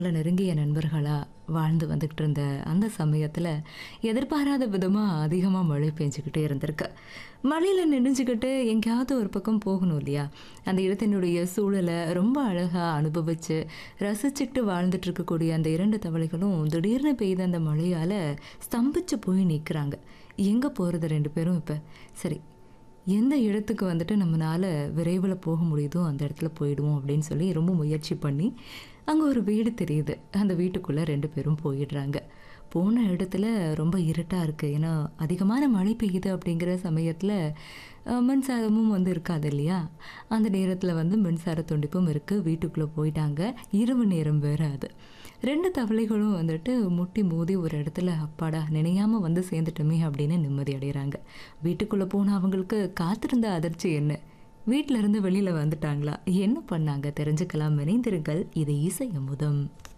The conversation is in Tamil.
நல்ல நெருங்கிய நண்பர்களா வாழ்ந்து வந்துகிட்டு இருந்த அந்த சமயத்துல எதிர்பாராத விதமா அதிகமா மழை பெஞ்சுக்கிட்டே இருந்திருக்கு மழையில நினைஞ்சுக்கிட்டு எங்கேயாவது ஒரு பக்கம் போகணும் இல்லையா அந்த இடத்தினுடைய சூழலை ரொம்ப அழகா அனுபவிச்சு ரசிச்சுக்கிட்டு வாழ்ந்துட்டு இருக்கக்கூடிய அந்த இரண்டு தவளைகளும் திடீர்னு பெய்த அந்த மழையால ஸ்தம்பிச்சு போய் நிற்கிறாங்க எங்க போறது ரெண்டு பேரும் இப்ப சரி எந்த இடத்துக்கு வந்துட்டு நம்மளால விரைவில் போக முடியுதோ அந்த இடத்துல போயிடுவோம் அப்படின்னு சொல்லி ரொம்ப முயற்சி பண்ணி அங்கே ஒரு வீடு தெரியுது அந்த வீட்டுக்குள்ளே ரெண்டு பேரும் போயிடுறாங்க போன இடத்துல ரொம்ப இருட்டாக இருக்குது ஏன்னா அதிகமான மழை பெய்யுது அப்படிங்கிற சமயத்தில் அஹ், மின்சாரமும் வந்து இருக்காது இல்லையா அந்த நேரத்தில் வந்து மின்சார துண்டிப்பும் இருக்குது வீட்டுக்குள்ளே போயிட்டாங்க இரவு நேரம் வேற அது ரெண்டு தவளைகளும் வந்துட்டு முட்டி மோதி ஒரு இடத்துல அப்பாடா நினையாம வந்து சேர்ந்துட்டோமே அப்படின்னு நிம்மதி அடைகிறாங்க வீட்டுக்குள்ளே போன அவங்களுக்கு காத்திருந்த அதிர்ச்சி என்ன வீட்ல இருந்து வெளியில வந்துட்டாங்களா என்ன பண்ணாங்க தெரிஞ்சுக்கலாம் இணைந்திருங்கள் இது இசை அமுதம்